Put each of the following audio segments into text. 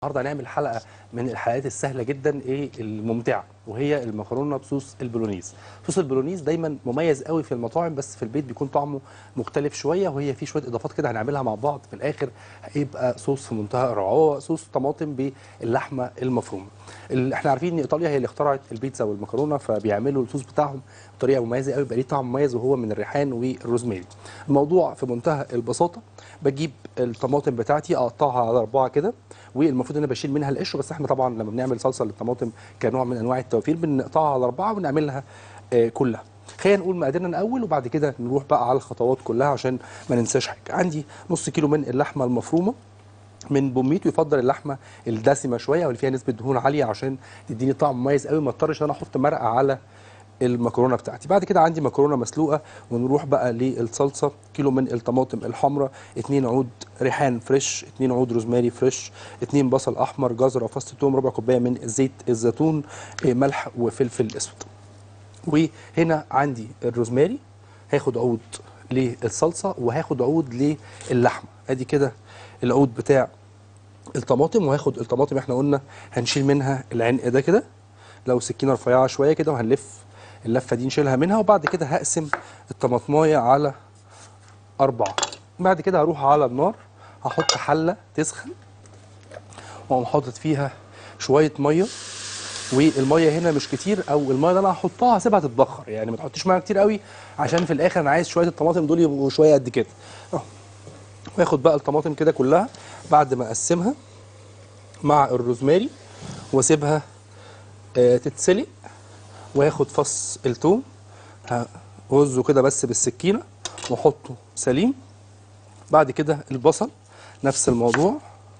النهارده هنعمل حلقه من الحلقات السهله جدا ايه الممتعه وهي المكرونه بصوص البولونيز صوص البولونيز دايما مميز قوي في المطاعم بس في البيت بيكون طعمه مختلف شويه وهي فيه شويه اضافات كده هنعملها مع بعض في الاخر هيبقى صوص في منتهى الروعه هو صوص طماطم باللحمه المفرومه ال- احنا عارفين ان ايطاليا هي اللي اخترعت البيتزا والمكرونه فبيعملوا الصوص بتاعهم بطريقه مميزه قوي بيبقى ليه طعم مميز وهو من الريحان والروزماري الموضوع في منتهى البساطه بجيب الطماطم بتاعتي اقطعها على اربعه كده والمفروض ان انا بشيل منها القشر بس احنا طبعا لما بنعمل صلصه للطماطم كنوع من انواع التوفير بنقطعها على اربعه ونعملها آه، كلها خلينا نقول مقاديرنا الاول وبعد كده نروح بقى على الخطوات كلها عشان ما ننساش حاجه عندي نص كيلو من اللحمه المفرومه من بوميت ويفضل اللحمه الدسمه شويه واللي فيها نسبه دهون عاليه عشان تديني طعم مميز قوي ما اضطرش ان انا احط مرقه على المكرونه بتاعتي بعد كده عندي مكرونه مسلوقه ونروح بقى للصلصه كيلو من الطماطم الحمراء 2 عود ريحان فريش 2 عود روزماري فريش 2 بصل احمر جزر وفص ثوم ربع كوبايه من زيت الزيتون إيه، ملح وفلفل اسود وهنا عندي الروزماري هاخد عود للصلصه وهاخد عود للحمه ادي كده العود بتاع الطماطم وهاخد الطماطم احنا قلنا هنشيل منها العنق ده كده لو سكينه رفيعه شويه كده وهنلف اللفه دي نشيلها منها وبعد كده هقسم الطماطمايه على اربعه بعد كده هروح على النار هحط حله تسخن واقوم حاطط فيها شويه ميه والميه هنا مش كتير او الميه اللي انا هحطها هسيبها تتبخر يعني ما تحطيش ميه كتير قوي عشان في الاخر انا عايز شويه الطماطم دول يبقوا شويه قد كده اهو واخد بقى الطماطم كده كلها بعد ما اقسمها مع الروزماري واسيبها آه، تتسلق واخد فص الثوم هغزه كده بس بالسكينه واحطه سليم بعد كده البصل نفس الموضوع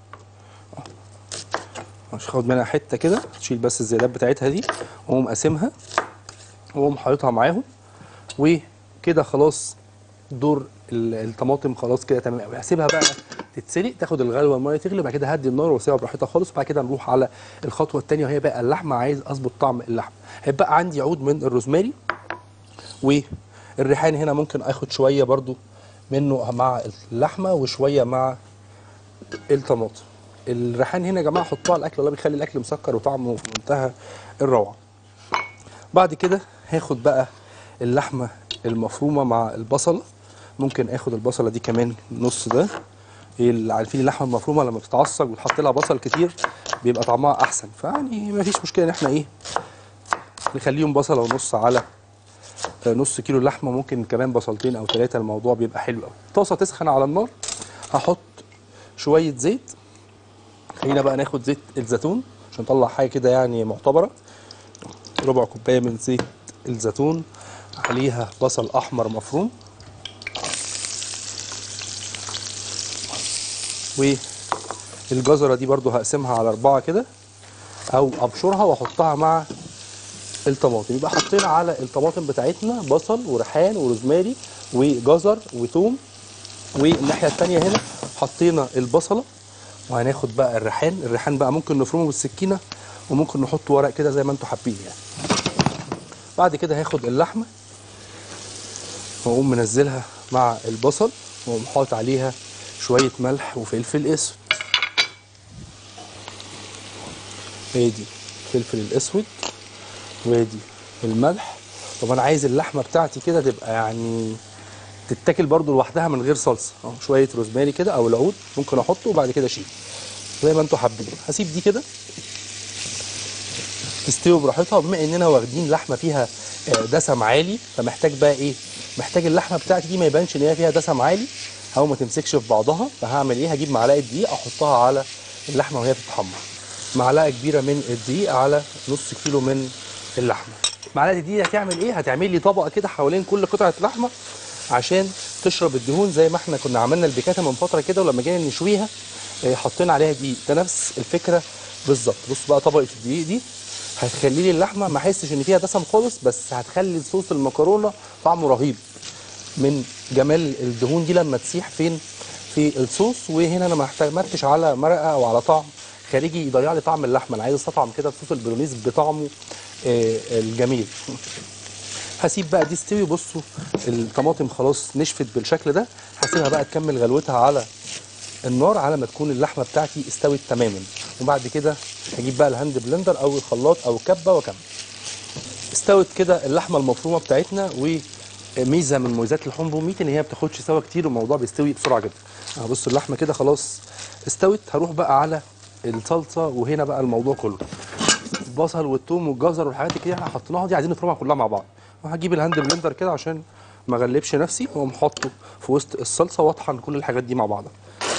مش هاخد منها حته كده تشيل بس الزيادات بتاعتها دي واقوم قاسمها واقوم حاططها معاهم وكده خلاص دور ال- الطماطم خلاص كده تمام قوي هسيبها بقى تتسلق تاخد الغلوه الميه تغلي وبعد كده هدي النار واسيبها براحتها خالص وبعد كده نروح على الخطوه الثانيه وهي بقى اللحمه عايز اظبط طعم اللحمه هيبقى عندي عود من الروزماري والريحان هنا ممكن اخد شويه برضو منه مع اللحمه وشويه مع الطماطم الريحان هنا يا جماعه حطوه على الاكل والله بيخلي الاكل مسكر وطعمه في منتهى الروعه بعد كده هاخد بقى اللحمه المفرومه مع البصله ممكن اخد البصله دي كمان نص ده إيه اللي عارفين اللحمه المفرومه لما بتتعصج وتحط لها بصل كتير بيبقى طعمها احسن فيعني ما فيش مشكله ان احنا ايه نخليهم بصله ونص على آه، نص كيلو لحمه ممكن كمان بصلتين او ثلاثه الموضوع بيبقى حلو قوي طاسه تسخن على النار هحط شويه زيت خلينا بقى ناخد زيت الزيتون عشان نطلع حاجه كده يعني معتبره ربع كوبايه من زيت الزيتون عليها بصل احمر مفروم والجزره دي برضو هقسمها على اربعه كده او ابشرها واحطها مع الطماطم يبقى حطينا على الطماطم بتاعتنا بصل وريحان وروزماري وجزر وثوم والناحيه الثانيه هنا حطينا البصله وهناخد بقى الريحان الريحان بقى ممكن نفرمه بالسكينه وممكن نحط ورق كده زي ما انتم حابين يعني بعد كده هاخد اللحمه واقوم منزلها مع البصل واقوم حاطط عليها شويه ملح وفلفل اسود ادي الفلفل الاسود وادي الملح طب انا عايز اللحمه بتاعتي كده تبقى يعني تتاكل برضو لوحدها من غير صلصه اهو شويه روزماري كده او العود ممكن احطه وبعد كده اشيله زي ما انتم حابين هسيب دي كده تستوي براحتها وبما اننا واخدين لحمه فيها آه، دسم عالي فمحتاج بقى ايه محتاج اللحمه بتاعتي دي ما يبانش ان هي فيها دسم عالي او ما تمسكش في بعضها فهعمل ايه هجيب معلقه دقيق احطها على اللحمه وهي بتتحمر معلقه كبيره من الدقيق على نص كيلو من اللحمه معلقه الدقيق هتعمل ايه هتعمل لي طبقه كده حوالين كل قطعه لحمه عشان تشرب الدهون زي ما احنا كنا عملنا البيكاتا من فتره كده ولما جينا نشويها آه، حطينا عليها دقيق ده نفس الفكره بالظبط بص بقى طبقه الدقيق دي هتخلي لي اللحمه ما احسش ان فيها دسم خالص بس هتخلي صوص المكرونه طعمه رهيب من جمال الدهون دي لما تسيح فين في الصوص وهنا انا ما اعتمدتش على مرقه او على طعم خارجي يضيع لي طعم اللحمه انا عايز استطعم كده بصوص البولونيز بطعمه آه، الجميل هسيب بقى دي استوي بصوا الطماطم خلاص نشفت بالشكل ده هسيبها بقى تكمل غلوتها على النار على ما تكون اللحمه بتاعتي استوت تماما وبعد كده هجيب بقى الهاند بلندر او الخلاط او الكبه واكمل استوت كده اللحمه المفرومه بتاعتنا وميزه من مميزات اللحوم بوميت ان هي ما بتاخدش سوا كتير والموضوع بيستوي بسرعه جدا اهو بص اللحمه كده خلاص استوت هروح بقى على الصلصه وهنا بقى الموضوع كله البصل والثوم والجزر والحاجات اللي احنا حطيناها دي عايزين نفرمها كلها مع بعض وهجيب الهاند بلندر كده عشان ما اغلبش نفسي واقوم حاطه في وسط الصلصه واطحن كل الحاجات دي مع بعضها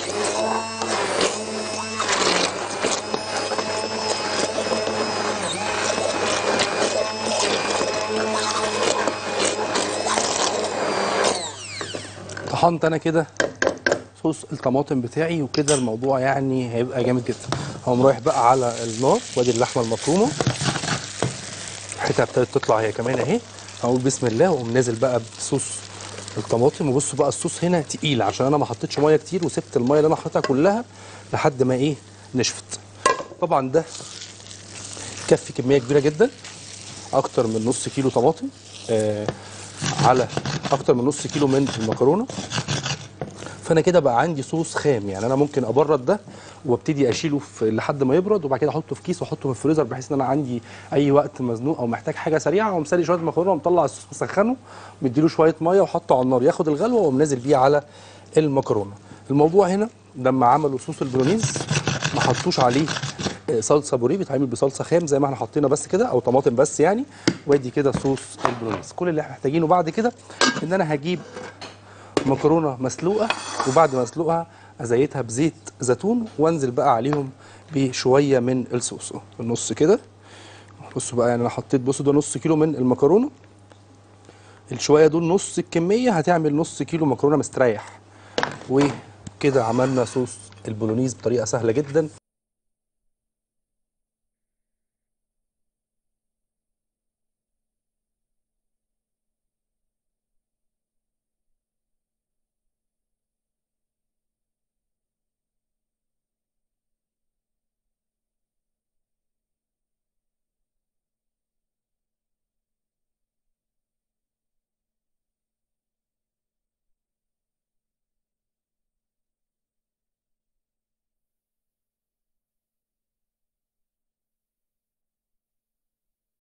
طحنت انا كده صوص الطماطم بتاعي وكده الموضوع يعني هيبقى جامد جدا هقوم رايح بقى على النار وادي اللحمه المفرومه الحته ابتدت تطلع هي كمان اهي هقول بسم الله واقوم نازل بقى بصوص الطماطم وبصوا بقى الصوص هنا تقيل عشان انا ما حطيتش ميه كتير وسبت الميه اللي انا حاططها كلها لحد ما ايه نشفت طبعا ده كفي كميه كبيره جدا اكتر من نص كيلو طماطم آه على اكتر من نص كيلو من المكرونه فانا كده بقى عندي صوص خام يعني انا ممكن ابرد ده وابتدي اشيله في لحد ما يبرد وبعد كده احطه في كيس واحطه في الفريزر بحيث ان انا عندي اي وقت مزنوق او محتاج حاجه سريعه اقوم سالي شويه مكرونه ومطلع الصوص مسخنه مديله شويه ميه وحطه على النار ياخد الغلوه واقوم نازل بيه على المكرونه الموضوع هنا لما عملوا صوص البولونيز ما حطوش عليه آه، صلصه بوريه بيتعمل بصلصه خام زي ما احنا حطينا بس كده او طماطم بس يعني وادي كده صوص البولونيز كل اللي احنا محتاجينه بعد كده ان انا هجيب مكرونه مسلوقه وبعد ما اسلقها ازيتها بزيت زيتون وانزل بقى عليهم بشويه من الصوص أهو، النص كده بصوا بقى يعني انا حطيت بصوا ده نص كيلو من المكرونه الشويه دول نص الكميه هتعمل نص كيلو مكرونه مستريح وكده عملنا صوص البولونيز بطريقه سهله جدا